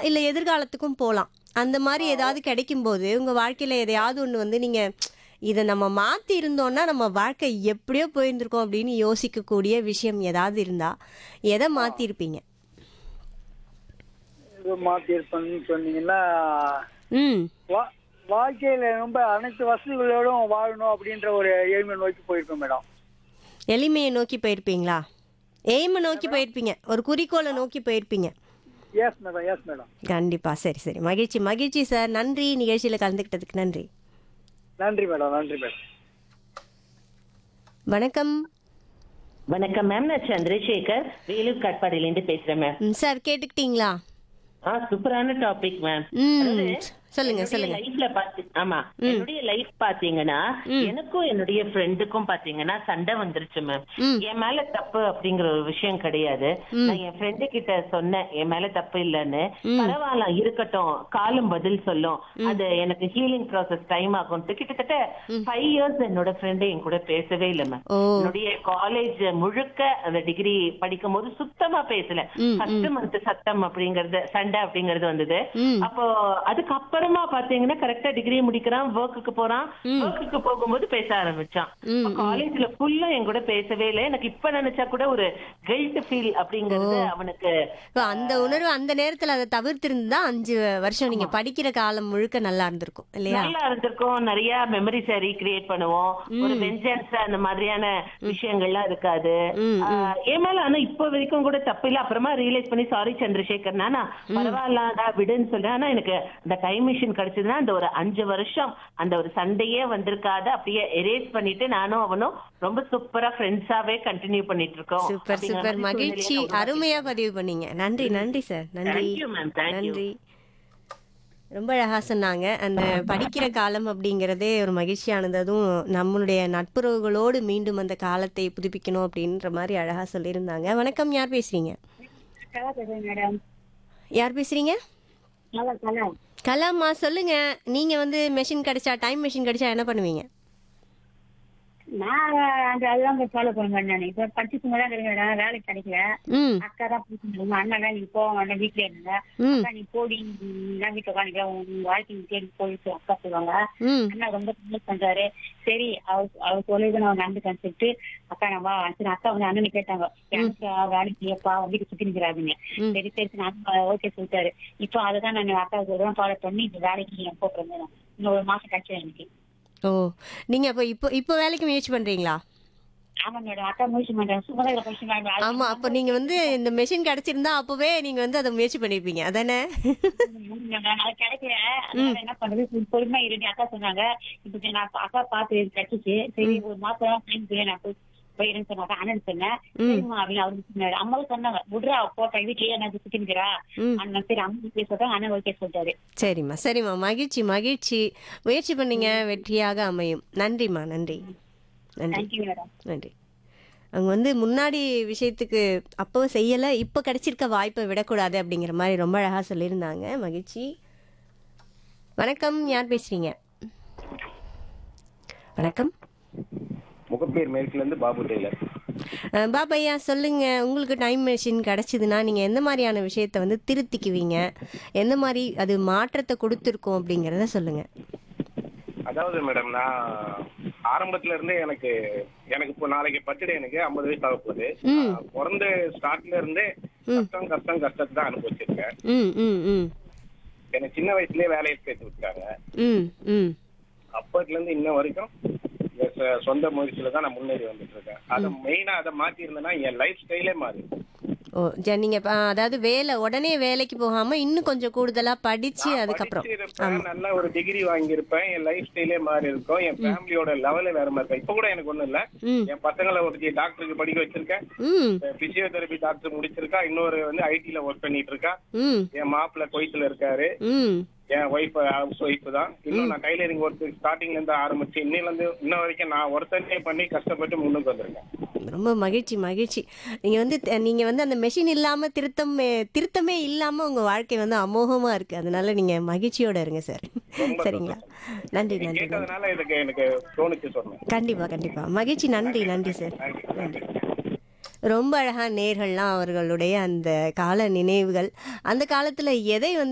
இல்லை எதிர்காலத்துக்கும் போகலாம் அந்த மாதிரி ஏதாவது கிடைக்கும்போது உங்கள் வாழ்க்கையில் எதையாவது ஒன்று வந்து நீங்கள் இதை நம்ம மாற்றி இருந்தோம்னா நம்ம வாழ்க்கை எப்படியோ போயிருந்திருக்கோம் அப்படின்னு யோசிக்கக்கூடிய விஷயம் ஏதாவது இருந்தால் எதை மாற்றிருப்பீங்க இது மாற்றிருப்பேன்னு சொன்னீங்கன்னா ம் வா வாழ்க்கையில் ரொம்ப அனைத்து வசதிகளோடும் வாழணும் அப்படின்ற ஒரு எய்மை நோக்கி போயிருக்கோம் மேடம் எளிமையை நோக்கி போயிருப்பீங்களா எய்மை நோக்கி போயிருப்பீங்க ஒரு குறிக்கோளை நோக்கி போயிருப்பீங்க எஸ் மேடம் எஸ் மேடம் கண்டிப்பா சரி சரி மகிழ்ச்சி மகிழ்ச்சி சார் நன்றி நிகழ்ச்சியில் கலந்துக்கிட்டதுக்கு நன்றி நன்றி மேடம் நன்றி மேடம் வணக்கம் வணக்கம் மேம் நான் சந்திரசேகர் வேலூர் காட்பாடியிலேருந்து பேசுறேன் மேம் ம், சார் கேட்டுக்கிட்டீங்களா ஆ சூப்பரான டாபிக் மேம் ம் சொல்லுங்க சொல்லுங்க லைஃப்ல பாத்து ஆமா என்னுடைய லைஃப் பாத்தீங்கன்னா எனக்கும் என்னுடைய ஃப்ரெண்டுக்கும் பாத்தீங்கன்னா சண்டை வந்துருச்சு மேம் ம். என் மேல தப்பு அப்படிங்கிற ஒரு விஷயம் கிடையாது நான் என் ஃப்ரெண்டு கிட்ட சொன்னேன் என் மேல தப்பு இல்லைன்னு பரவாயில்ல இருக்கட்டும் காலம் பதில் சொல்லும் அது எனக்கு ஹீலிங் ப்ராசஸ் டைம் ஆகும்ட்டு கிட்டத்தட்ட ஃபைவ் இயர்ஸ் என்னோட ஃப்ரெண்டு என் கூட பேசவே இல்லை மேம் ஓ என்னுடைய காலேஜ் முழுக்க அந்த டிகிரி படிக்கும் போது சுத்தமா பேசல ஃபர்ஸ்ட் மந்த் சத்தம் அப்படிங்கறது சண்டை அப்படிங்கறது வந்தது ம். அப்போ அதுக்கப்புறமா பாத்தீங்கன்னா கரெக்டா டிகிரி முடிக்கிறான் ஒர்க்குக்கு போறான் ஒர்க்குக்கு போகும்போது பேச ஆரம்பிச்சான் காலேஜ்ல ஃபுல்லா என் கூட பேசவே இல்லை எனக்கு இப்ப நினைச்சா கூட ஒரு கில்ட் ஃபீல் அப்படிங்கறது அவனுக்கு இப்போ அந்த உணர்வு அந்த நேரத்தில் அதை தவிர்த்திருந்தா அஞ்சு வருஷம் நீங்க படிக்கிற காலம் முழுக்க நல்லா இருந்திருக்கும் இல்லையா நல்லா இருந்திருக்கும் நிறைய மெமரிஸ ரீக்ரியேட் பண்ணுவோம் ஒரு வெஞ்சன்ஸ் அந்த மாதிரியான விஷயங்கள்லாம் இருக்காது ஆஹ் என் மேல ஆனா இப்ப வரைக்கும் கூட தப்பு இல்ல அப்புறமா ரியலைஸ் பண்ணி சாரி சந்திரசேகர் நானா பரவாயில்லடா விடுன்னு சொல்றேன் ஆனா எனக்கு இந்த டைம் மிஷின் கிடைச்சதுன்னா அந்த ஒரு அஞ்சு வருஷம் அந்த ஒரு சண்டையே வந்திருக்காது அப்படியே எரேஸ் பண்ணிட்டு நானும் அவனும் ரொம்ப சூப்பரா ஃப்ரெண்ட்ஸாவே கண்டினியூ பண்ணிட்டு இருக்கோம் சூப்பர் அப்படிங்கிற சூப்பர் மாதிரி மகிழ்ச்சி சூழ்நிலையில ரொம்ப அருமையா பதிவு பண்ணீங்க நன்றி நன்றி சார் நன்றி Thank you, ma'am. Thank you. நன்றி ரொம்ப அழகா சொன்னாங்க அந்த படிக்கிற காலம் அப்படிங்கிறதே ஒரு மகிழ்ச்சியானது அதுவும் நம்மளுடைய நட்புறவுகளோடு மீண்டும் அந்த காலத்தை புதுப்பிக்கணும் அப்படின்ற மாதிரி அழகா சொல்லியிருந்தாங்க வணக்கம் யார் பேசுறீங்க மேடம் யார் பேசுறீங்க நல்லா நல்லா கலாமா சொல்லுங்க நீங்க வந்து மெஷின் கிடைச்சா டைம் மெஷின் கிடைச்சா என்ன பண்ணுவீங்க நான் அந்த அதுதான் ஃபாலோ பண்ணுவேன் நான் இப்போ படிச்சு சும்மா தான் கிடைக்கிறேன் வேலைக்கு கிடைக்கல ம் அக்கா தான் பிடிச்சிருந்தாங்க அண்ணா தான் நீ போவாங்க அண்ணன் வீட்டுல இருந்த ம் அக்கா நீ போடி நான் வீட்டுல உட்காந்துக்க உன் வாழ்க்கை நீ தேடி போயிட்டு அக்கா சொல்லுவாங்க ம் அண்ணா ரொம்ப சப்போர்ட் பண்றாரு சரி அவர் அவர் சொல்லிட்டு நான் நடந்துக்கன்னு சொல்லிட்டு அக்கா நான் வா சரி அக்கா வந்து அண்ணனை கேட்டாங்க எனக்கு வேலைக்கு எப்பா வீட்டு சுத்தி நிக்கிறாருங்க ம். சரி சரி நான் ஓகே சொல்லிட்டாரு இப்போ அதை தான் நான் அக்கா சொல்றேன் ஃபாலோ பண்ணி இந்த வேலைக்கு நான் போட்டுருந்தேன் இன்னும் ஒரு மாசம் கிடைச்சேன் எனக்கு ஓ நீங்க அப்போ இப்போ இப்போ வேலைக்கு முயற்சி பண்றீங்களா ஆமா மேடம் அக்கா முயற்சி பண்றேன் சும்மா தான் முயற்சி பண்றேன் ஆமா அப்போ நீங்க வந்து இந்த மெஷின் கிடைச்சிருந்தா அப்பவே நீங்க வந்து அதை முயற்சி பண்ணிருப்பீங்க அதானே அது கிடைக்கல அதனால என்ன பண்றது கொஞ்சம் பொறுமையா இருந்து அக்கா சொன்னாங்க இப்ப நான் அக்கா பார்த்து கிடைச்சிச்சு சரி ஒரு மாசம் டைம் போய் நான் போய் போயிருன்னு சொன்னாங்க அண்ணன் சொன்னேன் சரிம்மா அப்படின்னு அவருக்கு சொன்னாரு அம்மாவும் சொன்னாங்க விடுறா போட்டா வீட்லயே என்ன சுத்தி நிக்கிறா ம். அண்ணன் சரி அம்மா பேச சொல்றாங்க அண்ணன் ஓகே சொல்லிட்டாரு சரிம்மா சரிம்மா மகிழ்ச்சி மகிழ்ச்சி முயற்சி பண்ணீங்க வெற்றியாக அமையும் நன்றிம்மா நன்றி நன்றி தேங்க்யூ மேடம் நன்றி அவங்க வந்து முன்னாடி விஷயத்துக்கு அப்போ செய்யலை இப்போ கிடைச்சிருக்க வாய்ப்பை விடக்கூடாது அப்படிங்கிற மாதிரி ரொம்ப அழகாக சொல்லியிருந்தாங்க மகிழ்ச்சி வணக்கம் யார் பேசுறீங்க வணக்கம் முகப்பேர் மேற்குல இருந்து பாபு டெய்லர் அஹ் பாபையா சொல்லுங்க உங்களுக்கு டைம் மெஷின் கிடைச்சதுன்னா நீங்க எந்த மாதிரியான விஷயத்தை வந்து திருத்திக்குவீங்க எந்த மாதிரி அது மாற்றத்தை கொடுத்துருக்கோம் அப்படிங்கிறத சொல்லுங்க அதாவது மேடம் நான் ஆரம்பத்துல இருந்தே எனக்கு எனக்கு இப்போ நாளைக்கு பர்த்டே எனக்கு ஐம்பது வயசு ஆக போகுது நான் பிறந்த ஸ்டார்ட்ல இருந்தே கஷ்டம் கஷ்டம் கஷ்டத்தை தான் அனுபவிச்சிருக்கேன் ம் ம் ம் எனக்கு சின்ன வயசுலயே வேலையை சேர்த்து விட்டாங்க ம் ம் அப்பத்துல இருந்து இன்ன வரைக்கும் என் சொ- சொந்த முயற்சியில தான் நான் முன்னேறி வந்துட்டு இருக்கேன் அதை மெயினா அதை மாத்தி இருந்தேன்னா என் லைஃப் ஸ்டைலே மாறி ஓ ஜ- நீங்க ப- அதாவது வேலை உடனே வேலைக்கு போகாம இன்னும் கொஞ்சம் கூடுதலா படிச்சு அதுக்கப்புறம் படிச்சிருப்பேன் நல்ல ஒரு டிகிரி வாங்கியிருப்பேன் என் லைஃப் ஸ்டைலே மாறி இருக்கும் என் ஃபேமிலியோட லெவலே வேற மாதிரி இருக்கும் இப்ப கூட எனக்கு ஒண்ணும் இல்ல ம் என் பசங்களை ஒருத்தி டாக்டருக்கு படிக்க வச்சிருக்கேன் ம் பிசியோதெரபி டாக்டர் முடிச்சிருக்கா இன்னொரு வந்து ஐடில ஒர்க் பண்ணிட்டு இருக்கா ம் என் மாப்பிள்ள குவைத்துல இருக்காரு ம் என் ஒய்ஃப் ஹவுஸ் ஒய்ஃப் தான் இன்னும் நான் டைலரிங் ஒர்க் ஸ்டார்டிங்ல இருந்து ஆரம்பிச்சு இன்னில இருந்து இன்ன வரைக்கும் நான் ஒருத்தனே பண்ணி கஷ்டப்பட்டு முன்னுக்கு வந்திருக்கேன் ரொம்ப மகிழ்ச்சி மகிழ்ச்சி நீங்க வந்து த- நீங்க வந்து அந்த மெஷின் இல்லாம திருத்தம் திருத்தமே இல்லாம உங்க வாழ்க்கை வந்து அமோகமா இருக்கு அதனால நீங்க மகிழ்ச்சியோட இருங்க சார் ரொம்ப சரிங்களா நன்றி நீங்க நன்றி நன்றி கேட்டதுனால இதுக்கு எனக்கு தோணுச்சு சொன்னேன் கண்டிப்பா கண்டிப்பா மகிழ்ச்சி நன்றி நன்றி சார் நன்றி ரொம்ப அழகா நேர்கள்லாம் அவர்களுடைய அந்த கால நினைவுகள் அந்த காலத்துல எதை வந்து